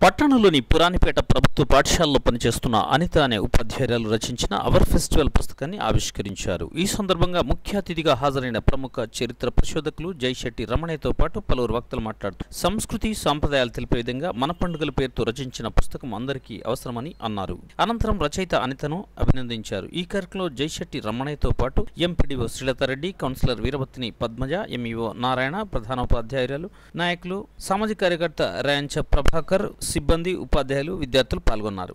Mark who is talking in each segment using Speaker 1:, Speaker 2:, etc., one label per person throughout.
Speaker 1: పట్టణంలోని పురాణిపేట ప్రభుత్వ పాఠశాలలో పనిచేస్తున్న అనిత అనే ఉపాధ్యాయురాలు రచించిన అవర్ ఫెస్టివల్ పుస్తకాన్ని ఆవిష్కరించారు ఈ సందర్భంగా ముఖ్య అతిథిగా హాజరైన ప్రముఖ చరిత్ర పరిశోధకులు జైశెట్టి రమణయ్యతో పాటు పలువురు వక్తలు మాట్లాడుతూ సంస్కృతి సాంప్రదాయాలు తెలిపే విధంగా మన పండుగల పేరుతో రచించిన పుస్తకం అందరికీ అవసరమని అన్నారు అనంతరం రచయిత అనితను అభినందించారు ఈ కార్యక్రమంలో జైశెట్టి రమణయ్యతో పాటు MPDO Srilatha Reddy councillor వీరవత్తిని Padmaja MEO Narayana ప్రధానోపాధ్యాయురాలు నాయకులు సామాజిక కార్యకర్త ర్యాంచ ప్రభాకర్ సిబ్బంది ఉపాధ్యాయులు విద్యార్థులు పాల్గొన్నారు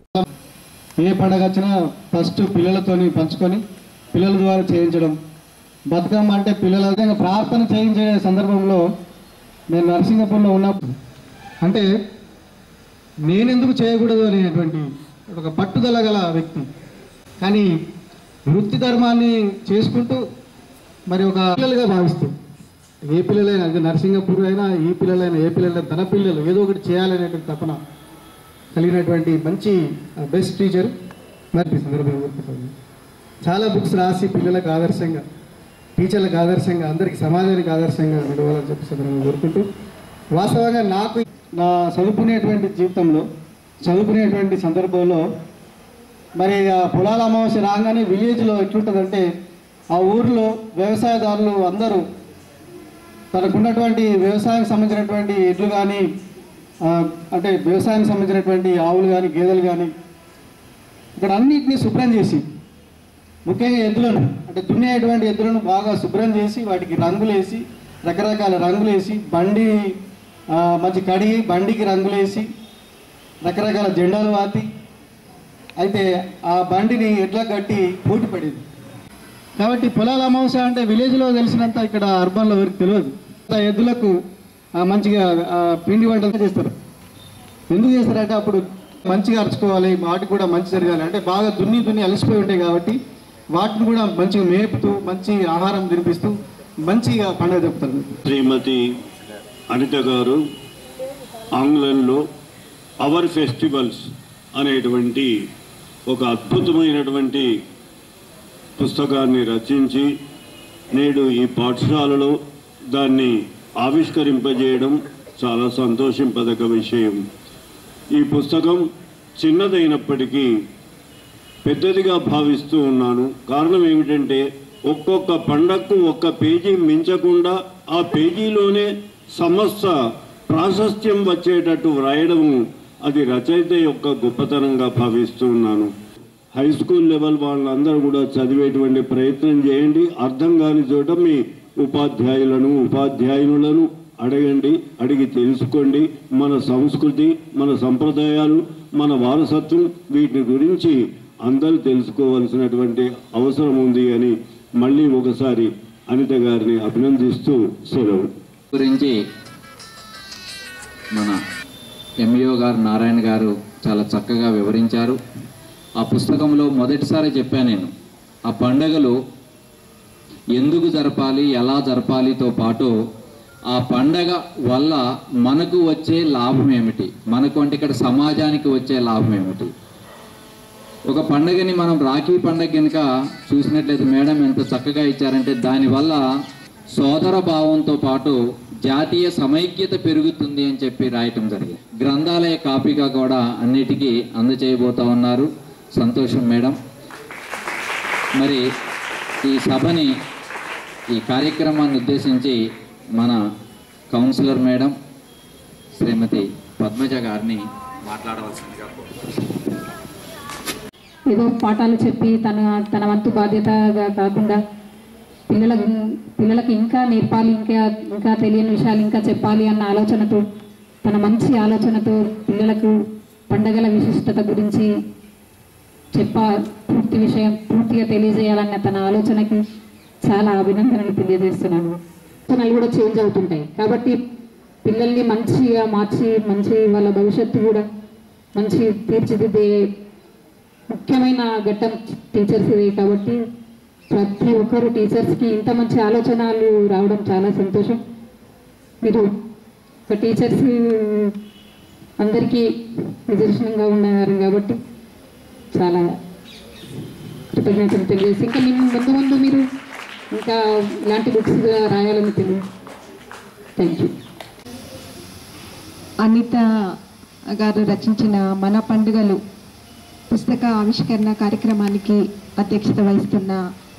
Speaker 2: ఏ పండగ వచ్చినా ఫస్ట్ పిల్లలతోని పంచుకొని పిల్లల ద్వారా చేయించడం బతుకమ్మ అంటే పిల్లల విధంగా ప్రార్థన చేయించే సందర్భంలో నేను నరసింగపూర్లో ఉన్నప్పుడు అంటే నేనెందుకు చేయకూడదు అనేటువంటి ఒక పట్టుదల గల వ్యక్తి కానీ వృత్తి ధర్మాన్ని చేసుకుంటూ మరి ఒక పిల్లలుగా భావిస్తూ ఏ పిల్లలైనా అది నరసింగపూర్ అయినా ఈ పిల్లలైనా ఏ పిల్లలైనా తన పిల్లలు ఏదో ఒకటి చేయాలనేటువంటి తపన కలిగినటువంటి మంచి బెస్ట్ టీచర్ మరి ఈ సందర్భంగా కోరుకుంటున్నాను. చాలా బుక్స్ రాసి పిల్లలకు ఆదర్శంగా టీచర్లకు ఆదర్శంగా అందరికి సమాజానికి ఆదర్శంగా నిలవాలని చెప్పి సందర్భంగా కోరుకుంటూ వాస్తవంగా నాకు నా చదువుకునేటువంటి జీవితంలో చదువుకునేటువంటి సందర్భంలో మరి ఆ పొలాల అమావాస్య రాగానే విలేజ్లో ఎట్లుంటుందంటే ఆ ఊర్లో వ్యవసాయదారులు అందరూ తనకున్నటువంటి వ్యవసాయానికి సంబంధించినటువంటి ఎడ్లు కానీ ఆ, అంటే వ్యవసాయానికి సంబంధించినటువంటి ఆవులు కానీ గేదెలు కానీ ఇక్కడ అన్నిటినీ శుభ్రం చేసి ముఖ్యంగా ఎద్దులను అంటే దున్నేటువంటి ఎద్దులను బాగా శుభ్రం చేసి వాటికి రంగులు వేసి రకరకాల రంగులు వేసి బండి ఆ, మంచి కడిగి బండికి రంగులు వేసి రకరకాల జెండాలు వాతి అయితే ఆ బండిని ఎడ్ల కట్టి పోటీ పడేది కాబట్టి పొలాల అమావాస్య అంటే విలేజ్లో తెలిసినంత ఇక్కడ అర్బన్లో ఎవరికి తెలియదు ఆ ఎద్దులకు ఆ, మంచిగా ఆ, పిండి వంటలు చేస్తారు ఎందుకు చేస్తారంటే అప్పుడు మంచిగా అరుచుకోవాలి వాటికి కూడా మంచి జరగాలి అంటే బాగా దున్ని దున్ని అలసిపోయి ఉంటాయి కాబట్టి వాటిని కూడా మంచిగా మేపుతూ మంచి ఆహారం తినిపిస్తూ మంచిగా పండుగ చెప్తారు
Speaker 3: శ్రీమతి అనిత గారు ఆంగ్లంలో అవర్ ఫెస్టివల్స్ అనేటువంటి ఒక అద్భుతమైనటువంటి పుస్తకాన్ని రచించి నేడు ఈ పాఠశాలలో దాన్ని ఆవిష్కరింపజేయడం చాలా సంతోషింపదగ్గ విషయం ఈ పుస్తకం చిన్నదైనప్పటికీ పెద్దదిగా భావిస్తూ ఉన్నాను కారణం ఏమిటంటే ఒక్కొక్క పండగకు ఒక్క పేజీ మించకుండా ఆ పేజీలోనే సమస్త ప్రాశస్త్యం వచ్చేటట్టు వ్రాయడం అది రచయిత యొక్క గొప్పతనంగా భావిస్తూ ఉన్నాను హై స్కూల్ లెవెల్ వాళ్ళందరూ కూడా చదివేటువంటి ప్రయత్నం చేయండి అర్థం కాని చోట మీ ఉపాధ్యాయులను ఉపాధ్యాయునులను అడగండి అడిగి తెలుసుకోండి మన సంస్కృతి మన సంప్రదాయాలు మన వారసత్వం వీటి గురించి అందరూ తెలుసుకోవాల్సినటువంటి అవసరం ఉంది అని మళ్ళీ ఒకసారి అనిత గారిని అభినందిస్తూ సెలవు
Speaker 4: గురించి మన ఎంఈఓ గారు నారాయణ గారు చాలా చక్కగా వివరించారు ఆ పుస్తకంలో మొదటిసారి చెప్పాను నేను ఆ పండగలు ఎందుకు జరపాలి ఎలా జరపాలితో పాటు ఆ పండగ వల్ల మనకు వచ్చే లాభం ఏమిటి మనకు అంటే ఇక్కడ సమాజానికి వచ్చే లాభం ఏమిటి ఒక పండగని మనం రాఖీ పండగ కనుక చూసినట్లయితే మేడం ఎంత చక్కగా ఇచ్చారంటే దానివల్ల సోదర భావంతో పాటు జాతీయ సమైక్యత పెరుగుతుంది అని చెప్పి రాయటం జరిగింది గ్రంథాలయ కాపీగా కూడా అన్నిటికీ అందచేయబోతా ఉన్నారు సంతోషం మేడం మరి ఈ సభని ఈ కార్యక్రమాన్ని ఉద్దేశించి మన కౌన్సిలర్ మేడం శ్రీమతి పద్మజ గారిని మాట్లాడవలసిందిగా కోరుతున్నాను.
Speaker 5: ఏదో పాఠాలు చెప్పి తన తన వంతు బాధ్యతగా కాకుండా పిల్లలకు పిల్లలకు ఇంకా నేర్పాలి ఇంకా ఇంకా తెలియని విషయాలు ఇంకా చెప్పాలి అన్న ఆలోచనతో తన మంచి ఆలోచనతో పిల్లలకు పండగల విశిష్టత గురించి చెప్ప పూర్తి విషయం పూర్తిగా తెలియజేయాలన్న తన ఆలోచనకి చాలా అభినందనలు తెలియజేస్తున్నాను ఆలోచనలు కూడా చేంజ్ అవుతుంటాయి కాబట్టి పిల్లల్ని మంచిగా మార్చి మంచి వాళ్ళ భవిష్యత్తు కూడా మంచి తీర్చిదిద్దే ముఖ్యమైన ఘట్టం టీచర్స్ ఇది కాబట్టి ప్రతి ఒక్కరు టీచర్స్కి ఇంత మంచి ఆలోచనలు రావడం చాలా సంతోషం మీరు ఒక టీచర్స్ అందరికీ నిదర్శనంగా ఉన్నారు కాబట్టి చాలా కృతజ్ఞతలు తెలియజేసి ఇంకా మీ ముందు ముందు మీరు ఇంకా ఇలాంటి బుక్స్ రాయాలని తెలియదు థ్యాంక్ యూ
Speaker 6: అనిత గారు రచించిన మన పండుగలు పుస్తక ఆవిష్కరణ కార్యక్రమానికి అధ్యక్షత వహిస్తున్న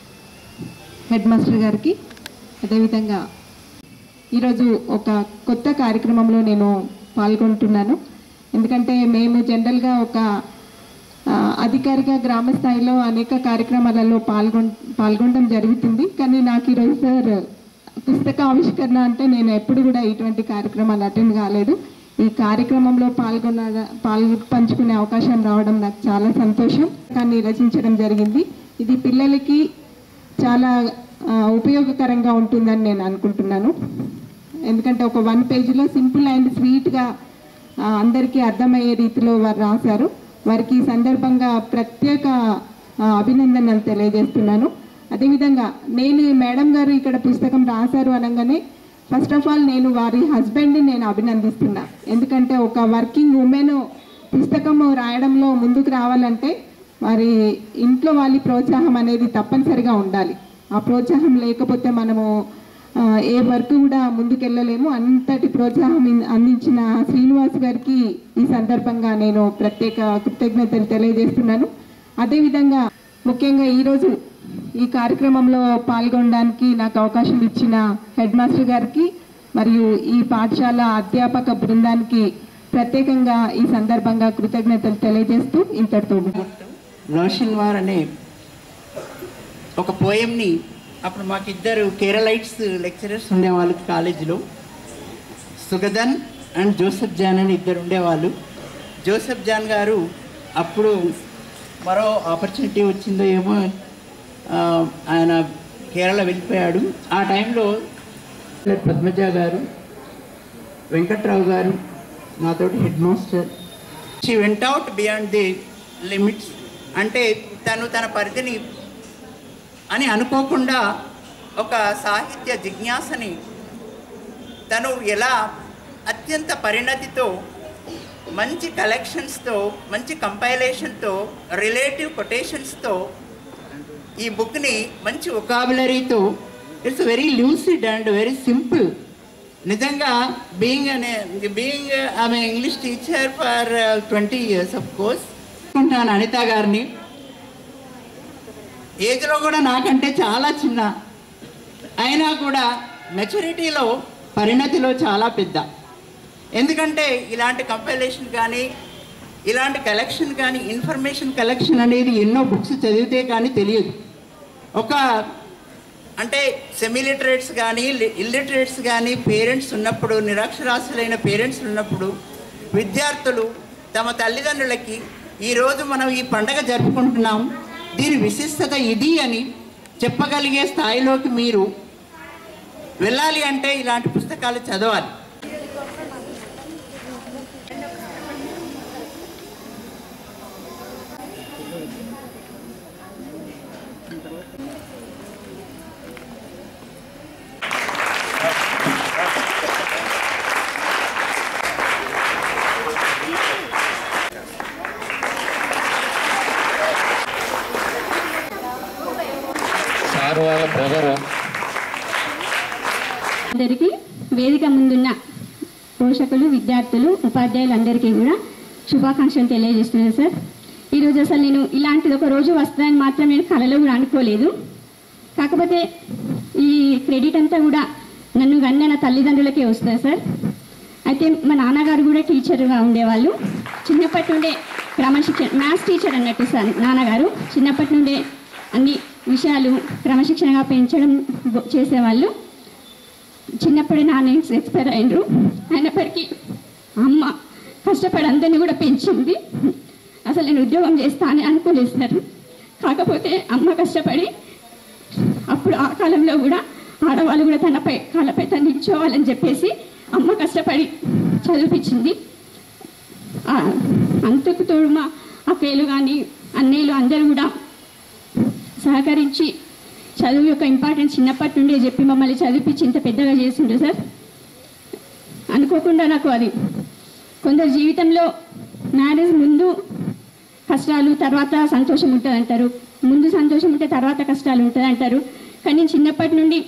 Speaker 6: హెడ్ మాస్టర్ గారికి అదేవిధంగా ఈరోజు ఒక కొత్త కార్యక్రమంలో నేను పాల్గొంటున్నాను ఎందుకంటే మేము జనరల్గా ఒక ఆ, అధికారిక గ్రామ స్థాయిలో అనేక కార్యక్రమాలలో పాల్గొ పాల్గొనడం జరుగుతుంది కానీ నాకు ఈరోజు సార్ పుస్తక ఆవిష్కరణ అంటే నేను ఎప్పుడు కూడా ఇటువంటి కార్యక్రమాలు అటెండ్ కాలేదు ఈ కార్యక్రమంలో పాల్గొన్న పాల్గొ పంచుకునే అవకాశం రావడం నాకు చాలా సంతోషం కానీ రచించడం జరిగింది ఇది పిల్లలకి చాలా ఆ, ఉపయోగకరంగా ఉంటుందని నేను అనుకుంటున్నాను ఎందుకంటే ఒక వన్ పేజీలో సింపుల్ అండ్ స్వీట్గా అందరికీ అర్థమయ్యే రీతిలో వారు రాశారు వారికి ఈ సందర్భంగా ప్రత్యేక ఆ, అభినందనలు తెలియజేస్తున్నాను అదేవిధంగా నేను ఈ మేడం గారు ఇక్కడ పుస్తకం రాశారు అనగానే ఫస్ట్ ఆఫ్ ఆల్ నేను వారి హస్బెండ్ని నేను అభినందిస్తున్నా ఎందుకంటే ఒక వర్కింగ్ ఉమెన్ పుస్తకం రాయడంలో ముందుకు రావాలంటే వారి ఇంట్లో వాళ్ళ ప్రోత్సాహం అనేది తప్పనిసరిగా ఉండాలి ఆ ప్రోత్సాహం లేకపోతే మనము ఆ, ఏ వర్క్ కూడా ముందుకెళ్ళలేము అంతటి ప్రోత్సాహం ఇన్- అందించిన శ్రీనివాస్ గారికి ఈ సందర్భంగా నేను ప్రత్యేక కృతజ్ఞతలు తెలియజేస్తున్నాను అదేవిధంగా ముఖ్యంగా ఈరోజు ఈ కార్యక్రమంలో పాల్గొనడానికి నాకు అవకాశం ఇచ్చిన హెడ్ మాస్టర్ గారికి మరియు ఈ పాఠశాల అధ్యాపక బృందానికి ప్రత్యేకంగా ఈ సందర్భంగా కృతజ్ఞతలు తెలియజేస్తూ ఇంతటితో ముగిస్తున్నాను.
Speaker 7: రోషన్ వార్ అనే ఒక పోయంని అప్పుడు మాకు ఇద్దరు కేరళైట్స్ లెక్చరర్స్ ఉండేవాళ్ళు కాలేజీలో సుగదన్ అండ్ జోసెఫ్ జాన్ అని ఇద్దరు ఉండేవాళ్ళు జోసెఫ్ జాన్ గారు అప్పుడు మరో ఆపర్చునిటీ వచ్చిందో ఏమో ఆ, ఆయన కేరళ వెళ్ళిపోయాడు ఆ టైంలో పద్మజ గారు వెంకట్రావు గారు నాతోటి head master she went out beyond the limits అంటే తను తన పరిధిని అని అనుకోకుండా ఒక సాహిత్య జిజ్ఞాసని తను ఎలా అత్యంత పరిణతితో మంచి కలెక్షన్స్తో మంచి కంపైలేషన్తో రిలేటివ్ కొటేషన్స్తో ఈ బుక్ని మంచి ఒకాబులరీతో it's very lucid and very simple నిజంగా బీయింగ్ అనే బీయింగ్ ఆమె English teacher for twenty years of course అనుకుంటాను అనిత గారిని ఏజ్లో కూడా నాకంటే చాలా చిన్న అయినా కూడా మెచ్యూరిటీలో పరిణతిలో చాలా పెద్ద ఎందుకంటే ఇలాంటి కంపైలేషన్ కానీ ఇలాంటి కలెక్షన్ కానీ ఇన్ఫర్మేషన్ కలెక్షన్ అనేది ఎన్నో బుక్స్ చదివితే కానీ తెలియదు ఒక అంటే సెమిలిటరేట్స్ కానీ ఇల్లిటరేట్స్ కానీ పేరెంట్స్ ఉన్నప్పుడు నిరక్షరాస్యులైన పేరెంట్స్ ఉన్నప్పుడు విద్యార్థులు తమ తల్లిదండ్రులకి ఈరోజు మనం ఈ పండగ జరుపుకుంటున్నాం దీని విశిష్టత ఇది అని చెప్పగలిగే స్థాయిలోకి మీరు వెళ్ళాలి అంటే ఇలాంటి పుస్తకాలు చదవాలి
Speaker 4: సార్ వాళ్ళ బ్రదరు
Speaker 8: అందరికీ వేదిక ముందున్న పోషకులు విద్యార్థులు ఉపాధ్యాయులందరికీ కూడా శుభాకాంక్షలు తెలియజేస్తున్నాను సార్ ఈరోజు అసలు నేను ఇలాంటిది ఒక రోజు వస్తుందని మాత్రం నేను కలలో కూడా అనుకోలేదు కాకపోతే ఈ క్రెడిట్ అంతా కూడా నన్ను కన్న నా తల్లిదండ్రులకే వస్తుంది సార్ అయితే మా నాన్నగారు కూడా టీచర్గా ఉండేవాళ్ళు చిన్నప్పటి నుండే క్రమశిక్షణ మ్యాథ్స్ టీచర్ అన్నట్టు సార్ నాన్నగారు చిన్నప్పటి నుండే అన్ని విషయాలు క్రమశిక్షణగా పెంచడం గొ- చేసేవాళ్ళు చిన్నప్పుడే నాన్న ఎక్స్పైర్ అయినరు అయినప్పటికీ అమ్మ కష్టపడి అందరినీ కూడా పెంచింది అసలు నేను ఉద్యోగం చేస్తా అని అనుకోలేదు సార్ కాకపోతే అమ్మ కష్టపడి అప్పుడు ఆ కాలంలో కూడా ఆడవాళ్ళు కూడా తనపై కాళ్ళపై తను నిల్చోవాలని చెప్పేసి అమ్మ కష్టపడి చదివిపించింది ఆ, అంతకు తోడు మా అక్కలు కానీ అన్నయ్యలు అందరూ కూడా సహకరించి చదువు యొక్క ఇంపార్టెన్స్ చిన్నప్పటి నుండే చెప్పి మమ్మల్ని చదివిపించి ఇంత పెద్దగా చేసిండ్రు సార్ అనుకోకుండా నాకు అది కొందరు జీవితంలో మ్యారేజ్ ముందు కష్టాలు తర్వాత సంతోషం ఉంటుంది అంటారు ముందు సంతోషం ఉంటే తర్వాత కష్టాలు ఉంటుంది అంటారు కానీ నేను చిన్నప్పటి నుండి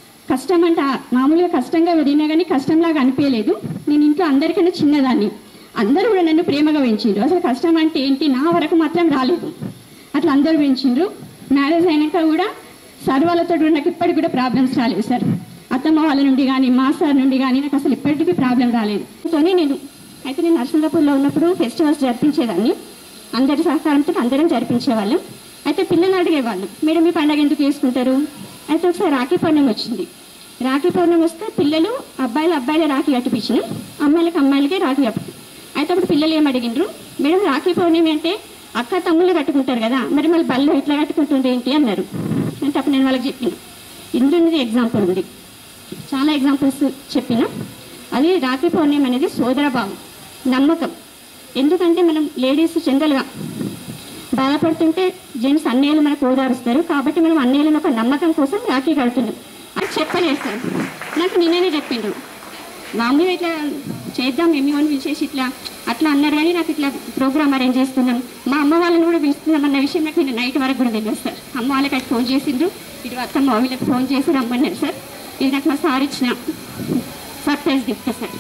Speaker 8: కష్టం అంటే ఆ- మామూలుగా కష్టంగా వెళ్ళినా కానీ కష్టంలాగా అనిపించలేదు నేను ఇంట్లో అందరికన్నా చిన్నదాన్ని అందరూ కూడా నన్ను ప్రేమగా పెంచిండ్రు అసలు కష్టం అంటే ఏంటి నా వరకు మాత్రం రాలేదు అట్లా అందరూ పెంచిండ్రు మ్యారేజ్ అయినాక కూడా సార్ వాళ్ళతో కూడా నాకు ఇప్పటికి కూడా ప్రాబ్లమ్స్ రాలేదు సార్ అత్తమ్మ వాళ్ళ నుండి కానీ మా సార్ నుండి కానీ నాకు అసలు ఇప్పటికీ ప్రాబ్లం రాలేదు తోనే నేను అయితే నేను నర్సింగపూర్లో ఉన్నప్పుడు ఫెస్టివల్స్ జరిపించేదాన్ని అందరి సహకారంతో అందరం జరిపించేవాళ్ళం అయితే పిల్లలు అడిగేవాళ్ళు మేడం మీ పండగ ఎందుకు చేసుకుంటారు అయితే ఒకసారి రాఖీ పౌర్ణమి వచ్చింది రాఖీ పౌర్ణమి వస్తే పిల్లలు అబ్బాయిలు అబ్బాయిలే రాఖీ కట్టిపించిన అమ్మాయిలకి అమ్మాయిలకే రాఖీ కట్టు అయితే అప్పుడు పిల్లలు ఏం అడిగిండ్రు మేడం రాఖీ పౌర్ణమి అంటే అక్క తమ్ముళ్ళు కట్టుకుంటారు కదా మరి మళ్ళీ బళ్ళు ఇట్లా కట్టుకుంటుంది ఏంటి అన్నారు అంటే అప్పుడు నేను వాళ్ళకి చెప్పిన ఇందున్నది ఎగ్జాంపుల్ ఉంది చాలా ఎగ్జాంపుల్స్ చెప్పిన అది రాఖీ పౌర్ణమి అనేది సోదరభావం నమ్మకం ఎందుకంటే మనం లేడీస్ జనరల్గా బాధపడుతుంటే జెంట్స్ అన్నయ్యలు మనకు ఓదారుస్తారు కాబట్టి మనం అన్నయ్యలను ఒక నమ్మకం కోసం రాఖీ కడుతున్నాం అది చెప్పలేదు సార్ నాకు నిన్ననే చెప్పిండ్రు మామూలుగా ఇట్లా చేద్దాం మేము అని పిలిచేసి ఇట్లా అట్లా అన్నారు కానీ నాకు ఇట్లా ప్రోగ్రామ్ అరేంజ్ చేస్తున్నాం మా అమ్మ వాళ్ళని కూడా పిలుస్తున్నాం అన్న విషయం నాకు నిన్న నైట్ వరకు కూడా తెలియదు సార్ అమ్మ వాళ్ళకి అది ఫోన్ చేసిండ్రు ఇటు అత్తమ్మ వీళ్ళకి ఫోన్ చేసి రమ్మన్నారు సార్ ఇది నాకు మా సార్ ఇచ్చిన surprise gift sir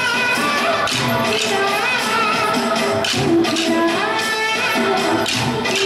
Speaker 9: Thank you.